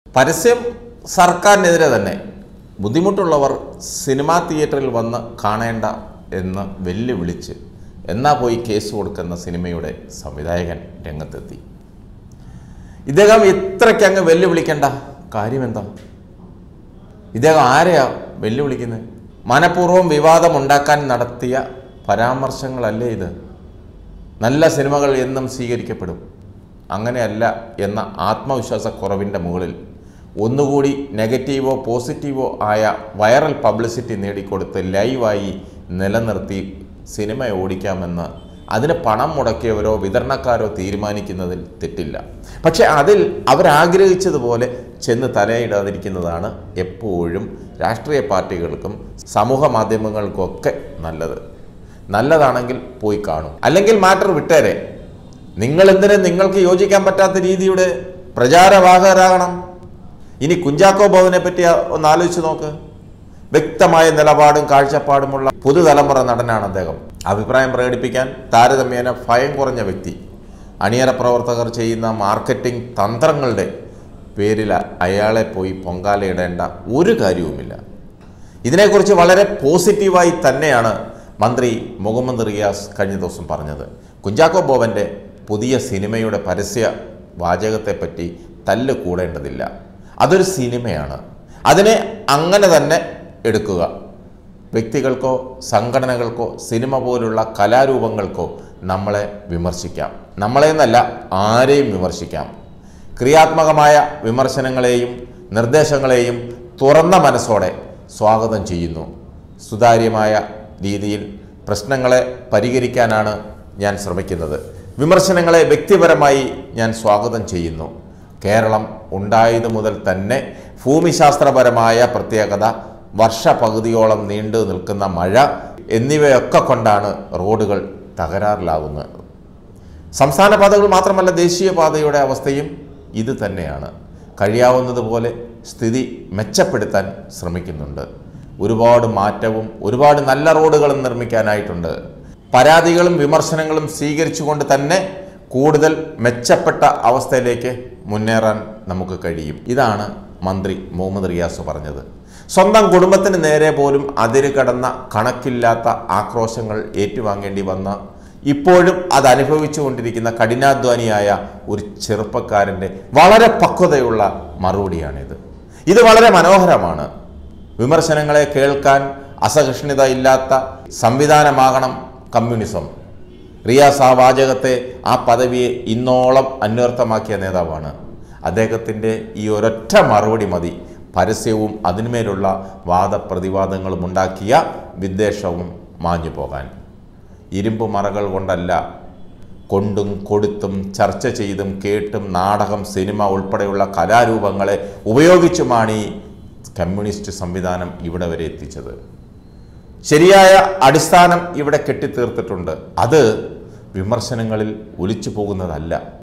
പരസ്യം സർക്കാരിനെതിരെ തന്നെ ബുദ്ധിമുട്ടുള്ളവർ സിനിമാ തിയേറ്ററിൽ വന്ന് കാണേണ്ട എന്ന് വെല്ലുവിളിച്ച് എന്നാ പോയി കേസ് കൊടുക്കുന്ന സിനിമയുടെ സംവിധായകൻ രംഗത്തെത്തി ഇദ്ദേഹം ഇത്രയ്ക്ക് അങ്ങ് വെല്ലുവിളിക്കേണ്ട കാര്യമെന്താ ഇദ്ദേഹം ആരെയാ വെല്ലുവിളിക്കുന്നത് മനഃപൂർവ്വം വിവാദമുണ്ടാക്കാൻ നടത്തിയ പരാമർശങ്ങളല്ലേ ഇത് നല്ല സിനിമകൾ എന്നും സ്വീകരിക്കപ്പെടും അങ്ങനെയല്ല എന്ന ആത്മവിശ്വാസക്കുറവിൻ്റെ മുകളിൽ ഒന്നുകൂടി നെഗറ്റീവോ പോസിറ്റീവോ ആയ വൈറൽ പബ്ലിസിറ്റി നേടിക്കൊടുത്ത് ലൈവായി നിലനിർത്തി സിനിമ ഓടിക്കാമെന്ന് അതിന് പണം മുടക്കിയവരോ വിതരണക്കാരോ തീരുമാനിക്കുന്നതിൽ തെറ്റില്ല പക്ഷെ അതിൽ അവരാഗ്രഹിച്ചതുപോലെ ചെന്ന് തലയിടാതിരിക്കുന്നതാണ് എപ്പോഴും രാഷ്ട്രീയ പാർട്ടികൾക്കും സമൂഹ മാധ്യമങ്ങൾക്കൊക്കെ നല്ലത് നല്ലതാണെങ്കിൽ പോയി കാണും അല്ലെങ്കിൽ മാറ്റർ വിട്ടേരെ നിങ്ങൾ എന്തിനെ നിങ്ങൾക്ക് യോജിക്കാൻ പറ്റാത്ത രീതിയുടെ പ്രചാരവാഹകരാകണം ഇനി കുഞ്ചാക്കോ ബോബനെ പറ്റി ഒന്ന് ആലോചിച്ച് നോക്ക് വ്യക്തമായ നിലപാടും കാഴ്ചപ്പാടുമുള്ള പുതുതലമുറ നടനാണ് അദ്ദേഹം അഭിപ്രായം പ്രകടിപ്പിക്കാൻ താരതമ്യേന ഭയം കുറഞ്ഞ വ്യക്തി അണിയറ പ്രവർത്തകർ ചെയ്യുന്ന മാർക്കറ്റിംഗ് തന്ത്രങ്ങളുടെ പേരിൽ അയാളെ പോയി പൊങ്കാലയിടേണ്ട ഒരു കാര്യവുമില്ല ഇതിനെക്കുറിച്ച് വളരെ പോസിറ്റീവായി തന്നെയാണ് മന്ത്രി മുഹമ്മദ് റിയാസ് കഴിഞ്ഞ ദിവസം പറഞ്ഞത് കുഞ്ചാക്കോ ബോബൻ്റെ പുതിയ സിനിമയുടെ പരസ്യ വാചകത്തെപ്പറ്റി തല്ല് കൂടേണ്ടതില്ല അതൊരു സിനിമയാണ് അതിനെ അങ്ങനെ തന്നെ എടുക്കുക വ്യക്തികൾക്കോ സംഘടനകൾക്കോ സിനിമ പോലുള്ള കലാരൂപങ്ങൾക്കോ നമ്മളെ വിമർശിക്കാം നമ്മളെന്നല്ല ആരെയും വിമർശിക്കാം ക്രിയാത്മകമായ വിമർശനങ്ങളെയും നിർദ്ദേശങ്ങളെയും തുറന്ന മനസ്സോടെ സ്വാഗതം ചെയ്യുന്നു സുതാര്യമായ രീതിയിൽ പ്രശ്നങ്ങളെ പരിഹരിക്കാനാണ് ഞാൻ ശ്രമിക്കുന്നത് വിമർശനങ്ങളെ വ്യക്തിപരമായി ഞാൻ സ്വാഗതം ചെയ്യുന്നു കേരളം ഉണ്ടായതു മുതൽ തന്നെ ഭൂമിശാസ്ത്രപരമായ പ്രത്യേകത വർഷപകുതിയോളം നീണ്ടു നിൽക്കുന്ന മഴ എന്നിവയൊക്കെ കൊണ്ടാണ് റോഡുകൾ തകരാറിലാകുന്നത് സംസ്ഥാന പാതകൾ മാത്രമല്ല ദേശീയപാതയുടെ അവസ്ഥയും ഇത് തന്നെയാണ് കഴിയാവുന്നതുപോലെ സ്ഥിതി മെച്ചപ്പെടുത്താൻ ശ്രമിക്കുന്നുണ്ട് ഒരുപാട് മാറ്റവും ഒരുപാട് നല്ല റോഡുകളും നിർമ്മിക്കാനായിട്ടുണ്ട് പരാതികളും വിമർശനങ്ങളും സ്വീകരിച്ചുകൊണ്ട് തന്നെ കൂടുതൽ മെച്ചപ്പെട്ട അവസ്ഥയിലേക്ക് മുന്നേറാൻ നമുക്ക് കഴിയും ഇതാണ് മന്ത്രി മുഹമ്മദ് റിയാസ് പറഞ്ഞത് സ്വന്തം കുടുംബത്തിന് നേരെ പോലും അതിര് കടന്ന കണക്കില്ലാത്ത ആക്രോശങ്ങൾ ഏറ്റുവാങ്ങേണ്ടി വന്ന ഇപ്പോഴും അത് അനുഭവിച്ചുകൊണ്ടിരിക്കുന്ന കഠിനാധ്വാനിയായ ഒരു ചെറുപ്പക്കാരൻ്റെ വളരെ പക്വതയുള്ള മറുപടിയാണിത് ഇത് വളരെ മനോഹരമാണ് വിമർശനങ്ങളെ കേൾക്കാൻ അസഹിഷ്ണുത ഇല്ലാത്ത സംവിധാനമാകണം കമ്മ്യൂണിസം റിയാസ് ആ വാചകത്തെ ആ പദവിയെ ഇന്നോളം അന്വർത്ഥമാക്കിയ നേതാവാണ് അദ്ദേഹത്തിൻ്റെ ഈ ഒരൊറ്റ മറുപടി മതി പരസ്യവും അതിന്മേലുള്ള വാദപ്രതിവാദങ്ങളും ഉണ്ടാക്കിയ വിദ്വേഷവും മാഞ്ഞു പോകാൻ ഇരുമ്പ് മറകൾ കൊണ്ടല്ല കൊണ്ടും കൊടുത്തും ചർച്ച ചെയ്തും കേട്ടും നാടകം സിനിമ ഉൾപ്പെടെയുള്ള കലാരൂപങ്ങളെ ഉപയോഗിച്ചുമാണ് ഈ കമ്മ്യൂണിസ്റ്റ് സംവിധാനം ഇവിടെ വരെ എത്തിച്ചത് ശരിയായ അടിസ്ഥാനം ഇവിടെ കെട്ടിത്തീർത്തിട്ടുണ്ട് അത് വിമർശനങ്ങളിൽ ഒലിച്ചു പോകുന്നതല്ല